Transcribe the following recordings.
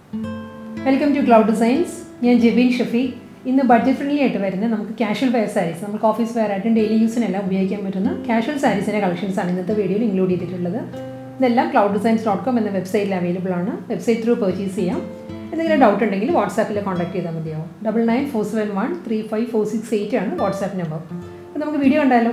welcome to cloud designs ഞാൻ ജെബീൻ ഷഫി ഇന്ന് budget friendly ആയിട്ട് വരുന്ന നമുക്ക് കാഷ്വൽ വെയർ സാരീസ് നമുക്ക് ഓഫീസ് വെയർ ആയിട്ടും ഡെയിലി യൂസിനെല്ലാം ഉപയോഗിക്കാൻ പറ്റുന്ന കാഷ്വൽ സാരീസിൻ്റെ കളക്ഷൻസ് ആണ് ഇന്നത്തെ വീഡിയോയിൽ ഇൻക്ലൂഡ് ചെയ്തിട്ടുള്ളത് ഇതെല്ലാം ക്ലൗഡ് ഡിസൈൻസ് ഡോട്ട് കോം എന്ന വെബ്സൈറ്റിൽ അവൈലബിൾ ആണ് വെബ്സൈറ്റ് ത്രൂ പർച്ചേസ് ചെയ്യാം എന്തെങ്കിലും ഡൗട്ട് ഉണ്ടെങ്കിൽ വാട്സാപ്പിൽ കോൺടാക്ട് ചെയ്താൽ മതിയാവും double nine four seven one three five four six eight ആണ് വാട്സാപ്പ് നമ്പർ അപ്പോൾ നമുക്ക് വീഡിയോ കണ്ടാലോ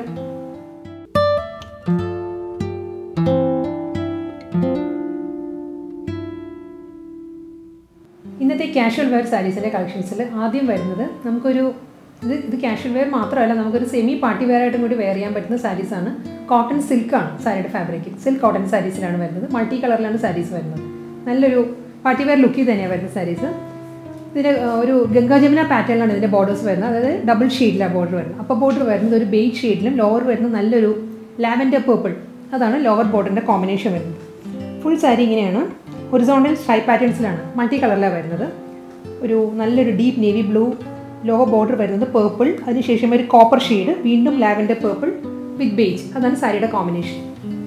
ഇന്നത്തെ കാഷ്വൽ വെയർ സാരീസിൻ്റെ കളക്ഷൻസിൽ ആദ്യം വരുന്നത് നമുക്കൊരു ഇത് ഇത് കാഷ്വൽ വെയർ മാത്രമല്ല നമുക്കൊരു സെമി പാർട്ടി വെയർ ആയിട്ടും കൂടി വെയർ ചെയ്യാൻ പറ്റുന്ന സാരീസാണ് കോട്ടൺ സിൽക്കാണ് സാരിയുടെ ഫാബ്രിക് സിൽക്ക് കോട്ടൺ സാരീസിലാണ് വരുന്നത് മൾട്ടി കളറിലാണ് സാരീസ് വരുന്നത് നല്ലൊരു പാർട്ടി വെയർ ലുക്കിൽ തന്നെയാണ് വരുന്ന സാരീസ് ഇതിന് ഒരു ഗംഗാ ജമുന പാറ്റേണിലാണ് ഇതിൻ്റെ ബോർഡേഴ്സ് വരുന്നത് അതായത് ഡബിൾ ഷെയ്ഡിലാണ് ബോർഡർ വരുന്നത് അപ്പോൾ ബോർഡർ വരുന്നത് ഒരു ബെയ്റ്റ് ഷെയ്ഡിലും ലോവർ വരുന്നത് നല്ലൊരു ലാവൻഡർ പേർപ്പിൾ അതാണ് ലോവർ ബോർഡറിൻ്റെ കോമ്പിനേഷൻ വരുന്നത് ഫുൾ സാരി ഇങ്ങനെയാണ് ഹൊറിസോണ്ടൽ സ്ട്രൈപ്പ് പാറ്റേൺസിലാണ് മൾട്ടി കളറിലാണ് വരുന്നത് ഒരു നല്ലൊരു deep navy blue low border വരുന്നത് പേർപ്പിൾ അതിനുശേഷം ഒരു കോപ്പർ ഷെയ്ഡ് വീണ്ടും ലാവൻഡർ പേർപ്പിൾ വിത്ത് ബേജ് അതാണ് സാരിയുടെ കോമ്പിനേഷൻ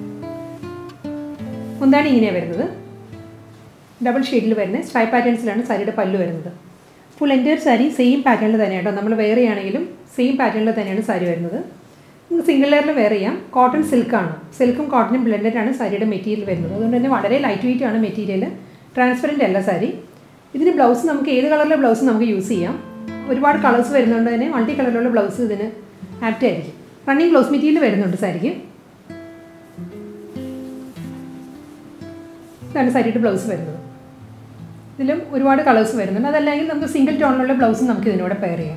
മുന്താണി ഇങ്ങനെയാണ് വരുന്നത് ഡബിൾ ഷെയ്ഡിൽ വരുന്ന സ്ട്രൈപ്പ് പാറ്റേൺസിലാണ് സാരിയുടെ പല്ല് വരുന്നത് ഫുൾ എൻറ്റയർ സാരി സെയിം പാറ്റേണിൽ തന്നെയാണ് കേട്ടോ നമ്മൾ വേറെ ആണെങ്കിലും സെയിം പാറ്റേണിൽ തന്നെയാണ് സാരി വരുന്നത് നമുക്ക് സിംഗിൾ ലെയറിൽ വെയർ ചെയ്യാം കോട്ടൺ സിൽക്കാണ് സിൽക്കും കോട്ടണും ബ്ലെൻഡഡ് ആണ് സാരിയുടെ മെറ്റീരിയൽ വരുന്നത് അതുകൊണ്ട് തന്നെ വളരെ ലൈറ്റ് വെയിറ്റ് ആണ് മെറ്റീരിയൽ ട്രാൻസ്പെറൻറ്റ് അല്ല സാരി ഇതിന് ബ്ലൗസ് നമുക്ക് ഏത് കളറിലെ ബ്ലൗസ് നമുക്ക് യൂസ് ചെയ്യാം ഒരുപാട് കളേഴ്സ് വരുന്നതുകൊണ്ട് തന്നെ മൾട്ടി കളറിലുള്ള ബ്ലൗസ് ഇതിന് ആപ്റ്റ് ആയിരിക്കും റണ്ണിങ് ബ്ലൗസ് മെറ്റീരിയൽ വരുന്നുണ്ട് സാരിക്ക് ഇതാണ് സാരിയുടെ ബ്ലൗസ് വരുന്നത് ഇതിലും ഒരുപാട് കളേഴ്സ് വരുന്നുണ്ട് അതല്ലെങ്കിൽ നമുക്ക് സിംഗിൾ ടോണിലുള്ള ബ്ലൗസും നമുക്ക് ഇതിനോട് പെയർ ചെയ്യാം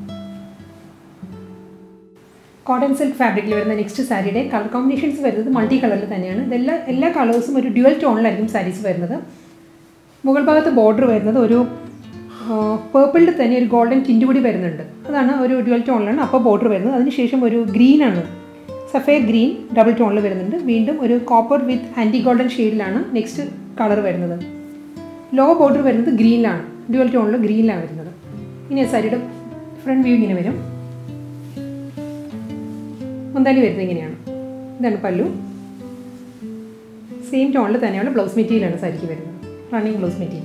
കോട്ടൺ സിൽക്ക് ഫാബ്രിക്കിൽ വരുന്ന നെക്സ്റ്റ് സാരിയുടെ കളർ കോമ്പിനേഷൻസ് വരുന്നത് മൾട്ടി കളറിൽ തന്നെയാണ് ഇതെല്ലാം എല്ലാ കളേഴ്സും ഒരു ഡ്യുവൽ ടോണിലായിരിക്കും സാരീസ് വരുന്നത് മുകൾ ഭാഗത്ത് ബോർഡർ വരുന്നത് ഒരു പേർപ്പിളിൽ തന്നെ ഒരു ഗോൾഡൻ ടിൻറ്റ് കൂടി വരുന്നുണ്ട് അതാണ് ഒരു ഡ്യുവൽ ടോണിലാണ് അപ്പോൾ ബോർഡർ വരുന്നത് അതിനുശേഷം ഒരു ഗ്രീനാണ് സഫേർ ഗ്രീൻ ഡബിൾ ടോണിൽ വരുന്നുണ്ട് വീണ്ടും ഒരു കോപ്പർ വിത്ത് ആൻറ്റി ഗോൾഡൻ ഷെയ്ഡിലാണ് നെക്സ്റ്റ് കളർ വരുന്നത് ലോ ബോർഡർ വരുന്നത് ഗ്രീനിലാണ് ഡ്യുവൽ ടോണിൽ ഗ്രീനിലാണ് വരുന്നത് ഇനി സാരിയുടെ ഫ്രണ്ട് വ്യൂ ഇങ്ങനെ വരും മുന്താണി വരുന്നത് ഇങ്ങനെയാണ് ഇതാണ് പല്ലു സെയിം ടോണിൽ തന്നെയുള്ള ബ്ലൗസ് മെറ്റീരിയലാണ് സാരിക്ക് വരുന്നത് running blouse material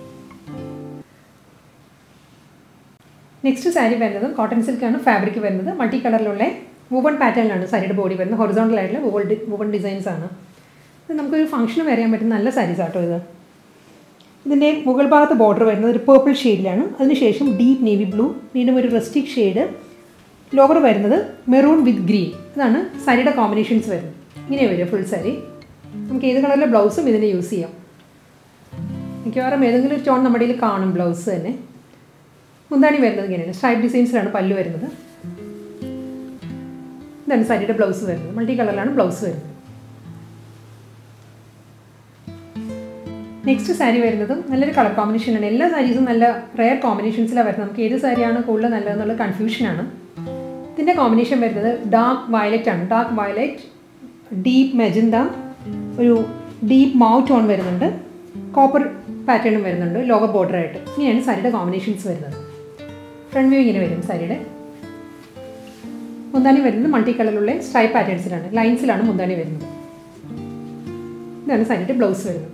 next sari വരുന്നത് കോട്ടൺ സിൽക്കാണ് ഫാബ്രിക് വരുന്നത് മൾട്ടി കളറിലുള്ള വുവൺ പാറ്റേണിലാണ് സാരിയുടെ ബോഡി വരുന്നത് ഹൊറിസോണ്ടൽ ആയിട്ടുള്ള വുവൾ വുവൺ ഡിസൈൻസ് ആണ് ഇത് നമുക്കൊരു ഫംഗ്ഷന് വെയർ ചെയ്യാൻ പറ്റുന്ന നല്ല സാരീസ് ആട്ടോ ഇത് ഇതിൻ്റെ മുകൾ ഭാഗത്ത് ബോർഡർ വരുന്നത് ഒരു പേർപ്പിൾ ഷെയ്ഡിലാണ് അതിനുശേഷം ഡീപ്പ് നേവി ബ്ലൂ വീണ്ടും ഒരു റെസ്റ്റിക് ഷെയ്ഡ് ലോവർ വരുന്നത് മെറൂൺ വിത്ത് ഗ്രീൻ ഇതാണ് സാരിയുടെ കോമ്പിനേഷൻസ് വരുന്നത് ഇങ്ങനെ വരും ഫുൾ സാരി നമുക്ക് ഏത് കളറിലെ ബ്ലൗസും ഇതിന് യൂസ് ചെയ്യാം മിക്കവാറും ഏതെങ്കിലും ഒരു ടോൺ നമ്മുടെ കയ്യിൽ കാണും ബ്ലൗസ് തന്നെ മുന്താണി വരുന്നത് ഇങ്ങനെയാണ് സ്ട്രൈപ്പ് ഡിസൈൻസിലാണ് പല്ല് വരുന്നത് ഇതാണ് സാരിയുടെ ബ്ലൗസ് വരുന്നത് മൾട്ടി കളറിലാണ് ബ്ലൗസ് വരുന്നത് നെക്സ്റ്റ് സാരി വരുന്നതും നല്ലൊരു കളർ കോമ്പിനേഷനാണ് എല്ലാ സാരീസും നല്ല റെയർ കോമ്പിനേഷൻസിലാണ് വരുന്നത് നമുക്ക് ഏത് സാരിയാണ് കൂടുതൽ നല്ലതെന്നുള്ള കൺഫ്യൂഷനാണ് ഇതിൻ്റെ കോമ്പിനേഷൻ വരുന്നത് ഡാർക്ക് വയലറ്റ് ആണ് ഡാർക്ക് വയലറ്റ് ഡീപ്പ് മെജന്ത ഒരു ഡീപ്പ് മൗ ടോൺ വരുന്നുണ്ട് കോപ്പർ പാറ്റേണും വരുന്നുണ്ട് ലോവർ ബോർഡർ ആയിട്ട് ഇങ്ങനെയാണ് സാരിയുടെ കോമ്പിനേഷൻസ് വരുന്നത് ഫ്രണ്ട് വ്യൂ ഇങ്ങനെ വരും സാരിയുടെ മുന്താണി വരുന്നത് മൾട്ടി കളറിലുള്ള സ്ട്രൈപ്പ് പാറ്റേൺസിലാണ് ലൈൻസിലാണ് മുന്താണി വരുന്നത് ഇതാണ് സാരിയുടെ ബ്ലൗസ് വരുന്നത്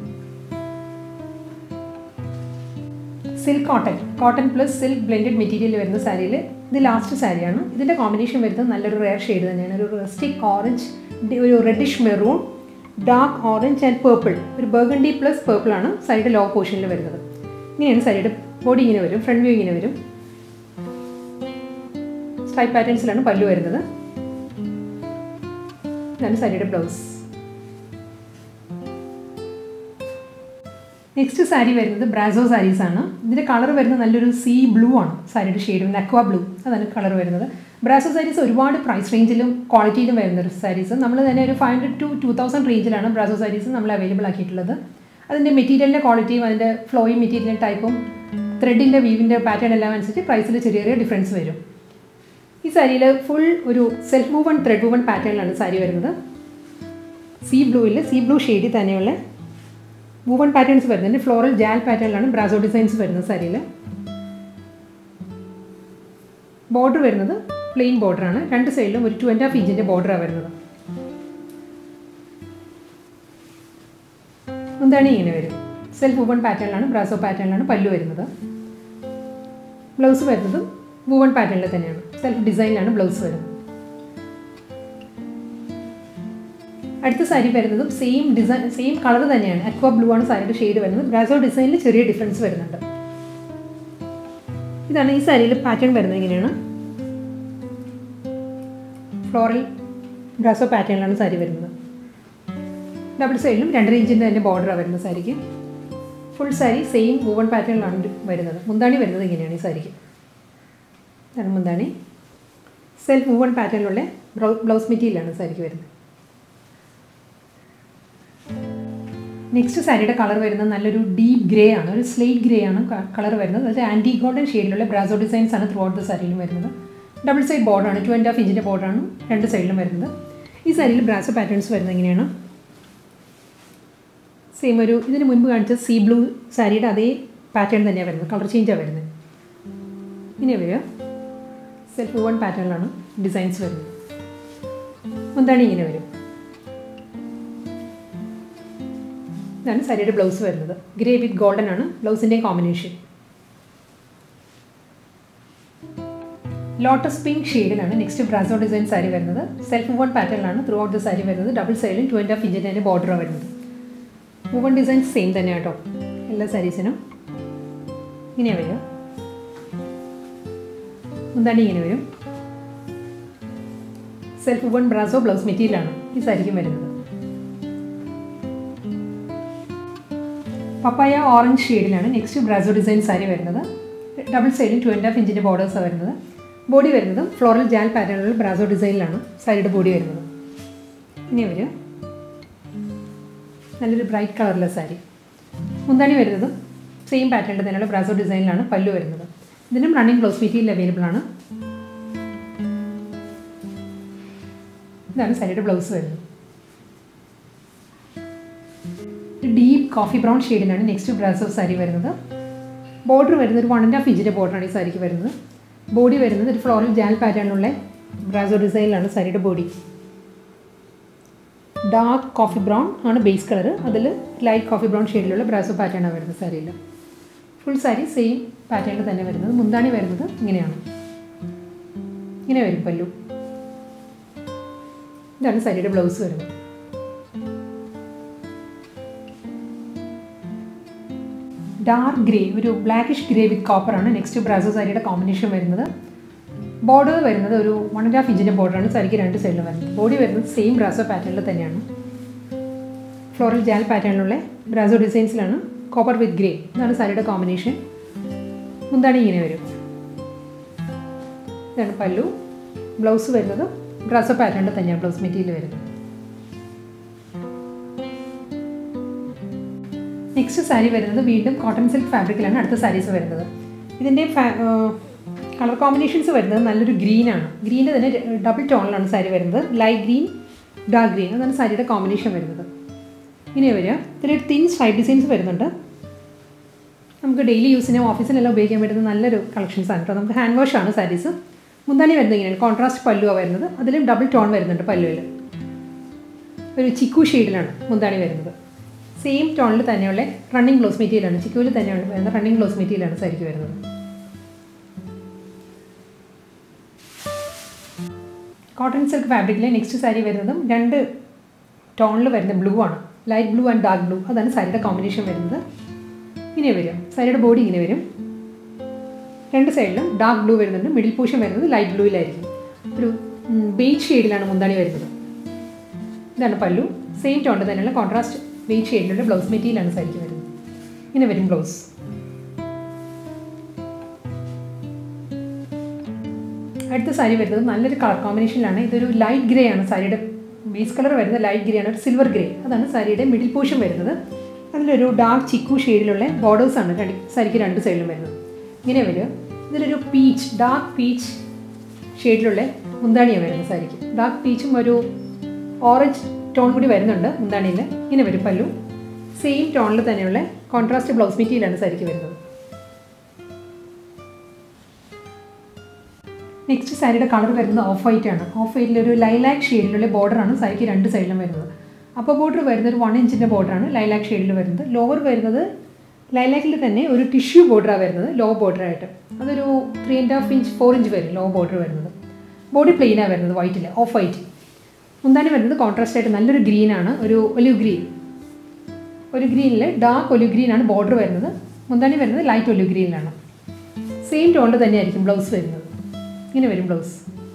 silk cotton cotton plus silk blended material വരുന്ന സാരിയിൽ ഇത് ലാസ്റ്റ് സാരിയാണ് ഇതിൻ്റെ കോമ്പിനേഷൻ വരുന്നത് നല്ലൊരു റെയർ ഷെയ്ഡ് തന്നെയാണ് ഒരു റെസ്റ്റിക് ഓറഞ്ച് ഒരു reddish maroon dark orange and purple ഒരു ബർഗണ്ടി പ്ലസ് പേർപ്പിൾ ആണ് സാരിയുടെ ലോ പോർഷനിൽ വരുന്നത് ഇങ്ങനെയാണ് സാരിയുടെ ബോഡി ഇങ്ങനെ വരും ഫ്രണ്ട് വ്യൂ ഇങ്ങനെ വരും സ്ട്രൈപ്പ് പാറ്റേൺസിലാണ് പല്ലു വരുന്നത് ഇതാണ് സാരിയുടെ ബ്ലൗസ് നെക്സ്റ്റ് സാരി വരുന്നത് ബ്രാസോ സാരീസ് ആണ് ഇതിൻ്റെ കളർ വരുന്നത് നല്ലൊരു സീ ബ്ലൂ ആണ് സാരിയുടെ ഷെയ്ഡ് നക്വ ബ്ലൂ അതാണ് കളർ വരുന്നത് ബ്രാസോ സാരീസ് ഒരുപാട് പ്രൈസ് റേഞ്ചിലും ക്വാളിറ്റിയിലും വരുന്ന ഒരു സാരീസ് നമ്മൾ തന്നെ ഒരു five hundred to two thousand റേഞ്ചിലാണ് ബ്രാസോ സാരീസ് നമ്മൾ അവൈലബിൾ ആക്കിയിട്ടുള്ളത് അതിൻ്റെ മെറ്റീരിയലിൻ്റെ ക്വാളിറ്റിയും അതിൻ്റെ ഫ്ലോയിങ് മെറ്റീരിയൽ ടൈപ്പും ത്രെഡിൻ്റെ വീവിൻ്റെ പാറ്റേൺ എല്ലാം അനുസരിച്ച് പ്രൈസിൽ ചെറിയ ചെറിയ ഡിഫറൻസ് വരും ഈ സാരിയിൽ ഫുൾ ഒരു സെൽഫ് മൂവൺ ത്രെഡ് മൂവൺ പാറ്റേണിലാണ് സാരി വരുന്നത് സീ ബ്ലൂവിൽ സീ ബ്ലൂ ഷെയ്ഡിൽ തന്നെയുള്ള വൂവൺ പാറ്റേൺസ് വരുന്നുണ്ട് ഫ്ലോറൽ ജാൽ പാറ്റേണിലാണ് ബ്രാസോ ഡിസൈൻസ് വരുന്നത് സാരിയിൽ ബോർഡർ വരുന്നത് പ്ലെയിൻ ബോർഡറാണ് രണ്ട് സൈഡിലും ഒരു ടു ആൻഡ് ഹാഫ് ഇഞ്ചിൻ്റെ ബോർഡറാണ് വരുന്നത് മുന്താണി ഇങ്ങനെ വരും സെൽഫ് വുവൺ പാറ്റേണിലാണ് ബ്രാസോ പാറ്റേണിലാണ് പല്ലു വരുന്നത് ബ്ലൗസ് വരുന്നതും വുവൺ പാറ്റേണിൽ തന്നെയാണ് സെൽഫ് ഡിസൈനിലാണ് ബ്ലൗസ് വരുന്നത് അടുത്ത സാരി വരുന്നതും സെയിം ഡിസൈൻ സെയിം കളർ തന്നെയാണ് അക്വ ബ്ലൂ ആണ് സാരിയുടെ ഷെയ്ഡ് വരുന്നത് ബ്രാസോ ഡിസൈനിൽ ചെറിയ ഡിഫറൻസ് വരുന്നുണ്ട് ഇതാണ് ഈ സാരിയിൽ പാറ്റേൺ വരുന്നത് ഇങ്ങനെയാണ് ഫ്ലോറൽ ബ്രാസോ പാറ്റേണിലാണ് സാരി വരുന്നത് ഡബിൾ സൈഡിലും രണ്ടര ഇഞ്ചിൻ്റെ തന്നെ ബോർഡറാണ് വരുന്നത് സാരിക്ക് ഫുൾ സാരി സെയിം വൂവൺ പാറ്റേണിലാണ് വരുന്നത് മുന്താണി വരുന്നത് ഇങ്ങനെയാണ് ഈ സാരിക്ക് ഇതാണ് മുന്താണി സെൽഫ് വൂവൺ പാറ്റേണിലുള്ള ബ്ലൗസ് മെറ്റീരിയലാണ് സാരിക്ക് വരുന്നത് നെക്സ്റ്റ് സാരിയുടെ കളർ വരുന്നത് നല്ലൊരു ഡീപ്പ് ഗ്രേ ആണ് ഒരു സ്ലേറ്റ് ഗ്രേ ആണ് കളർ വരുന്നത് അതായത് ആൻറ്റി ഗോൾഡൻ ഷെയ്ഡിലുള്ള ബ്രാസോ ഡിസൈൻസ് ആണ് ത്രൂ ഔട്ട് ദ സാരിയിലും വരുന്നത് ഡബിൾ സൈഡ് ബോർഡറാണ് ടു ആൻഡ് ഹാഫ് ഇഞ്ചിൻ്റെ ബോർഡറാണ് രണ്ട് സൈഡിലും വരുന്നത് ഈ സാരിയിൽ ബ്രാസോ പാറ്റേൺസ് വരുന്നത് ഇങ്ങനെയാണ് സെയിം ഒരു ഇതിന് മുൻപ് കാണിച്ച സീ ബ്ലൂ സാരിയുടെ അതേ പാറ്റേൺ തന്നെയാണ് വരുന്നത് കളർ ചേഞ്ചാണ് വരുന്നത് ഇനി വരിക സെൽഫ് വൺ പാറ്റേണിലാണ് ഡിസൈൻസ് വരുന്നത് എന്താണ് ഇങ്ങനെ വരും ഇതാണ് സാരിയുടെ ബ്ലൗസ് വരുന്നത് ഗ്രേ വിത്ത് ഗോൾഡൻ ആണ് ബ്ലൗസിൻ്റെയും കോമ്പിനേഷൻ ലോട്ടസ് പിങ്ക് ഷെയ്ഡിലാണ് നെക്സ്റ്റ് ബ്രാസോ ഡിസൈൻ സാരി വരുന്നത് സെൽഫ് വൺ പാറ്റേണിലാണ് ത്രൂ ഔട്ട് ദ സാരി വരുന്നത് ഡബിൾ സൈഡിലും ടു ആൻഡ് ഹാഫ് ഇഞ്ചിൻ്റെ തന്നെ ബോർഡറാണ് വരുന്നത് മൂവൺ ഡിസൈൻ സെയിം തന്നെ കേട്ടോ എല്ലാ സാരീസിനും ഇങ്ങനെ വരിക എന്താണ് ഇങ്ങനെ വരും സെൽഫ് വൺ ബ്രാസോ ബ്ലൗസ് മെറ്റീരിയലാണ് ഈ സാരിക്കും വരുന്നത് പപ്പായ ഓറഞ്ച് ഷെയ്ഡിലാണ് നെക്സ്റ്റ് ബ്രാസോ ഡിസൈൻ സാരി വരുന്നത് ഡബിൾ സൈഡിൽ ടു ആൻഡ് ഹാഫ് ഇഞ്ചിൻ്റെ ബോർഡേഴ്സാണ് വരുന്നത് ബോഡി വരുന്നതും ഫ്ലോറൽ ജാൽ പാറ്റേണിലുള്ള ബ്രാസോ ഡിസൈനിലാണ് സാരിയുടെ ബോഡി വരുന്നത് ഇനി വരിക നല്ലൊരു ബ്രൈറ്റ് കളറിലെ സാരി മുന്താണി വരുന്നതും സെയിം പാറ്റേണിൽ തന്നെയുള്ള ബ്രാസോ ഡിസൈനിലാണ് പല്ലു വരുന്നത് ഇതിനും റണ്ണിങ് ബ്ലൗസ് മെറ്റീരിയൽ അവൈലബിൾ ആണ് ഇതാണ് സാരിയുടെ ബ്ലൗസ് വരുന്നത് ഡീപ്പ് കോഫി ബ്രൗൺ ഷെയ്ഡിലാണ് നെക്സ്റ്റ് ബ്രാസോ സാരി വരുന്നത് ബോർഡർ വരുന്നത് ഒരു വൺ ആൻഡ് ഹാഫ് ഇഞ്ചിൻ്റെ ബോർഡറാണ് ഈ സാരിക്ക് വരുന്നത് ബോഡി വരുന്നത് ഒരു ഫ്ലോറൽ ജാൽ പാറ്റേണിലുള്ള ബ്രാസോ ഡിസൈനിലാണ് സാരിയുടെ ബോഡി ഡാർക്ക് കോഫി ബ്രൗൺ ആണ് ബേസ് കളർ അതിൽ ലൈറ്റ് കോഫി ബ്രൗൺ ഷെയ്ഡിലുള്ള ബ്രാസോ പാറ്റേണാണ് വരുന്നത് സാരിയിൽ ഫുൾ സാരി സെയിം പാറ്റേണിൽ തന്നെ വരുന്നത് മുന്താണി വരുന്നത് ഇങ്ങനെയാണ് ഇങ്ങനെ വരും പല്ലു ഇതാണ് സാരിയുടെ ബ്ലൗസ് വരുന്നത് ഡാർക്ക് ഗ്രേ ഒരു ബ്ലാക്കിഷ് ഗ്രേ വിത്ത് കോപ്പറാണ് നെക്സ്റ്റ് ബ്രാസോ സാരിയുടെ കോമ്പിനേഷൻ വരുന്നത് ബോർഡർ വരുന്നത് ഒരു വൺ ആൻഡ് ഹാഫ് ഇഞ്ചിൻ്റെ ബോർഡറാണ് സാരിക്ക് രണ്ട് സൈഡിലും വരുന്നത് ബോഡി വരുന്നത് സെയിം ബ്രാസോ പാറ്റേണിൽ തന്നെയാണ് ഫ്ലോറൽ ജാൽ പാറ്റേണിലുള്ള ബ്രാസോ ഡിസൈൻസിലാണ് കോപ്പർ വിത്ത് ഗ്രേ ഇതാണ് സാരിയുടെ കോമ്പിനേഷൻ മുന്താണി ഇങ്ങനെ വരും ഇതാണ് പല്ലു ബ്ലൗസ് വരുന്നത് ബ്രാസോ പാറ്റേണിൽ തന്നെയാണ് ബ്ലൗസ് മെറ്റീരിയൽ വരുന്നത് നെക്സ്റ്റ് സാരി വരുന്നത് വീണ്ടും കോട്ടൺ സിൽക്ക് ഫാബ്രിക്കിലാണ് അടുത്ത സാരീസ് വരുന്നത് ഇതിൻ്റെ കളർ കോമ്പിനേഷൻസ് വരുന്നത് നല്ലൊരു ഗ്രീനാണ് ഗ്രീനിൽ തന്നെ ഡബിൾ ടോണിലാണ് സാരി വരുന്നത് ലൈറ്റ് ഗ്രീൻ ഡാർക്ക് ഗ്രീൻ അതാണ് സാരിയുടെ കോമ്പിനേഷൻ വരുന്നത് ഇങ്ങനെ വരിക ഇതിലൊരു തിൻ സ്ട്രൈപ്പ് ഡിസൈൻസ് വരുന്നുണ്ട് നമുക്ക് ഡെയിലി യൂസിനും ഓഫീസിനെല്ലാം ഉപയോഗിക്കാൻ പറ്റുന്ന നല്ലൊരു കളക്ഷൻസ് ആണ് കേട്ടോ നമുക്ക് ഹാൻഡ് വാഷ് ആണ് സാരീസ് മുന്താണി വരുന്നത് ഇങ്ങനെയാണ് കോൺട്രാസ്റ്റ് പല്ലുവാണ് വരുന്നത് അതിലും ഡബിൾ ടോൺ വരുന്നുണ്ട് പല്ലുവിൽ ഒരു ചിക്കു ഷെയ്ഡിലാണ് മുന്താണി വരുന്നത് സെയിം ടോണിൽ തന്നെയുള്ള റണ്ണിങ് ഗ്ലോസ് മെറ്റീരിയലാണ് ചിക്കുവിൽ തന്നെയാണ് വരുന്ന റണ്ണിങ് ഗ്ലോസ് മെറ്റീരിയലാണ് സാരിക്ക് വരുന്നത് കോട്ടൺ സിൽക്ക് ഫാബ്രിക്കിലെ നെക്സ്റ്റ് സാരി വരുന്നതും രണ്ട് ടോണിൽ വരുന്ന ബ്ലൂ ആണ് light blue and dark blue അതാണ് സാരിയുടെ കോമ്പിനേഷൻ വരുന്നത് ഇങ്ങനെ വരും സാരിയുടെ ബോഡി ഇങ്ങനെ വരും രണ്ട് സൈഡിലും ഡാർക്ക് ബ്ലൂ വരുന്നുണ്ട് മിഡിൽ പോർഷൻ വരുന്നത് ലൈറ്റ് ബ്ലൂയിലായിരിക്കും ഒരു ബേജ് ഷെയ്ഡിലാണ് മുന്താണി വരുന്നത് ഇതാണ് പല്ലു സെയിം ടോണിൽ തന്നെയുള്ള കോൺട്രാസ്റ്റ് ബേജ് ഷെയ്ഡിലുള്ള ബ്ലൗസ് മെറ്റീരിയലാണ് സാരിക്ക് വരുന്നത് ഇങ്ങനെ വരും ബ്ലൗസ് അടുത്ത സാരി വരുന്നത് നല്ലൊരു കളർ കോമ്പിനേഷനിലാണ് ഇതൊരു ലൈറ്റ് ഗ്രേ ആണ് സാരിയുടെ ബേസ് കളർ വരുന്നത് ലൈറ്റ് ഗ്രേ ആണ് ഒരു സിൽവർ ഗ്രേ അതാണ് സാരിയുടെ മിഡിൽ പോർഷൻ വരുന്നത് അതിലൊരു ഡാർക്ക് ചിക്കു ഷെയ്ഡിലുള്ള ബോർഡേഴ്സാണ് രണ്ട് സാരിക്ക് രണ്ട് സൈഡിലും വരുന്നത് ഇങ്ങനെ വരിക ഇതിലൊരു പീച്ച് ഡാർക്ക് പീച്ച് ഷെയ്ഡിലുള്ള മുന്താണിയാണ് വരുന്നത് സാരിക്ക് ഡാർക്ക് പീച്ചും ഒരു ഓറഞ്ച് ടോൺ കൂടി വരുന്നുണ്ട് മുന്താണിയിൽ ഇങ്ങനെ വരും പല്ലു സെയിം ടോണിൽ തന്നെയുള്ള കോൺട്രാസ്റ്റ് ബ്ലൗസ് മെറ്റീരിയലാണ് സാരിക്ക് വരുന്നത് നെക്സ്റ്റ് സാരിയുടെ കളർ വരുന്നത് ഓഫ് വൈറ്റ് ആണ് ഓഫ് വൈറ്റിൽ ഒരു ലൈലാക്ക് ഷെയ്ഡിലുള്ള ബോർഡറാണ് സാരിക്ക് രണ്ട് സൈഡിലും വരുന്നത് അപ്പോൾ ബോർഡർ വരുന്നത് ഒരു വൺ ഇഞ്ചിൻ്റെ ബോർഡറാണ് ലൈലാക്ക് ഷെയ്ഡിൽ വരുന്നത് ലോവർ വരുന്നത് ലൈലാക്കിൽ തന്നെ ഒരു ടിഷ്യൂ ബോർഡറാണ് വരുന്നത് ലോ ബോർഡറായിട്ട് അതൊരു three and half inch four inch വരും ലോ ബോർഡർ വരുന്നത് ബോഡി പ്ലെയിനാണ് വരുന്നത് വൈറ്റിൽ ഓഫ് വൈറ്റ് മുന്താണി വരുന്നത് കോൺട്രാസ്റ്റ് ആയിട്ട് നല്ലൊരു ഗ്രീനാണ് ഒരു ഒലിവ് ഗ്രീൻ ഒരു ഗ്രീനിൽ ഡാർക്ക് ഒലിവ് ഗ്രീനാണ് ബോർഡർ വരുന്നത് മുന്താണി വരുന്നത് ലൈറ്റ് ഒലിവ് ഗ്രീനിലാണ് സെയിം ടോണിൽ തന്നെയായിരിക്കും ബ്ലൗസ് വരുന്നത് ഇങ്ങനെ വരും ബ്ലൗസ്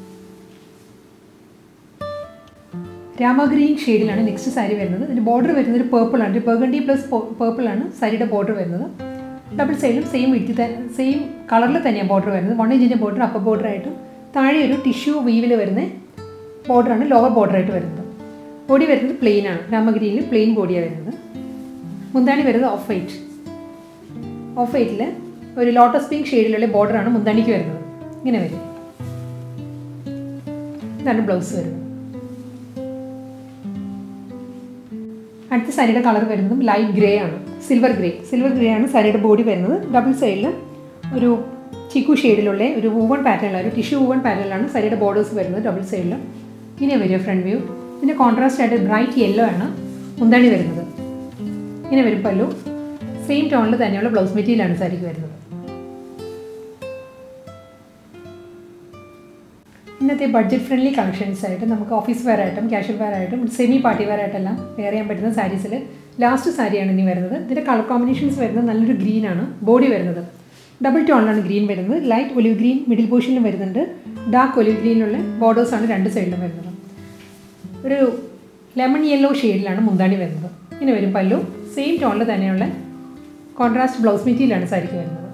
രാമ ഗ്രീൻ ഷെയ്ഡിലാണ് നെക്സ്റ്റ് സാരി വരുന്നത് ഇതിൻ്റെ ബോർഡർ വരുന്നത് ഒരു പേർപ്പിളാണ് ഒരു ബർഗണ്ടി പ്ലസ് പേർപ്പിളാണ് സാരിയുടെ ബോർഡർ വരുന്നത് ഡബിൾ സൈഡിലും സെയിം വിറ്റി സെയിം കളറിൽ തന്നെയാണ് ബോർഡർ വരുന്നത് വൺ ഇഞ്ചിൻ്റെ ബോർഡർ അപ്പർ ബോർഡർ ആയിട്ടും താഴെ ഒരു ടിഷ്യൂ വീവിൽ വരുന്ന ബോർഡറാണ് ലോവർ ബോർഡറായിട്ട് വരുന്നത് ബോഡി വരുന്നത് പ്ലെയിൻ ആണ് രാമഗ്രീനിൽ പ്ലെയിൻ ബോഡിയാണ് വരുന്നത് മുന്താണി വരുന്നത് ഓഫ് വൈറ്റ് ഓഫ് വൈറ്റിൽ ഒരു ലോട്ടസ് പിങ്ക് ഷെയ്ഡിലുള്ള ബോർഡറാണ് മുന്താണിക്ക് വരുന്നത് ഇങ്ങനെ വരും ഇതാണ് ബ്ലൗസ് വരുന്നത് അടുത്ത സാരിയുടെ കളർ വരുന്നതും ലൈറ്റ് ഗ്രേ ആണ് സിൽവർ ഗ്രേ സിൽവർ ഗ്രേ ആണ് സാരിയുടെ ബോഡി വരുന്നത് ഡബിൾ സൈഡിൽ ഒരു ചിക്കു ഷെയ്ഡിലുള്ള ഒരു വൂവൺ പാറ്റേണിലാണ് ഒരു ടിഷ്യൂ വൂവൺ പാറ്റേണിലാണ് സാരിയുടെ ബോർഡേഴ്സ് വരുന്നത് ഡബിൾ സൈഡിൽ ഇങ്ങനെ വരിക ഫ്രണ്ട് വ്യൂ ഇതിൻ്റെ കോൺട്രാസ്റ്റ് ആയിട്ട് ബ്രൈറ്റ് യെല്ലോ ആണ് മുന്താണി വരുന്നത് ഇങ്ങനെ വരും പല്ലു സെയിം ടോണിൽ തന്നെയുള്ള ബ്ലൗസ് മെറ്റീരിയലാണ് സാരിക്ക് വരുന്നത് ഇന്നത്തെ ബഡ്ജറ്റ് ഫ്രണ്ട്ലി കളക്ഷൻസ് ആയിട്ട് നമുക്ക് ഓഫീസ് വെയർ ആയിട്ടും ക്യാഷ്വൽ വെയർ ആയിട്ടും സെമി പാർട്ടി വെയർ ആയിട്ടെല്ലാം വെയർ ചെയ്യാൻ പറ്റുന്ന സാരീസിൽ ലാസ്റ്റ് സാരിയാണ് ഇനി വരുന്നത് ഇതിൻ്റെ കളർ കോമ്പിനേഷൻസ് വരുന്നത് നല്ലൊരു ഗ്രീനാണ് ബോഡി വരുന്നത് ഡബിൾ ടോണിലാണ് ഗ്രീൻ വരുന്നത് ലൈറ്റ് ഒലിവ് ഗ്രീൻ മിഡിൽ പോർഷനിലും വരുന്നുണ്ട് ഡാർക്ക് ഒലിവ് ഗ്രീനിലുള്ള ബോർഡേഴ്സാണ് രണ്ട് സൈഡിലും വരുന്നത് ഒരു ലെമൺ യെല്ലോ ഷെയ്ഡിലാണ് മുന്താണി വരുന്നത് ഇങ്ങനെ വരും പല്ലു സെയിം ടോണിൽ തന്നെയുള്ള കോൺട്രാസ്റ്റ് ബ്ലൗസ് മെറ്റീരിയലാണ് സാരിക്ക് വരുന്നത്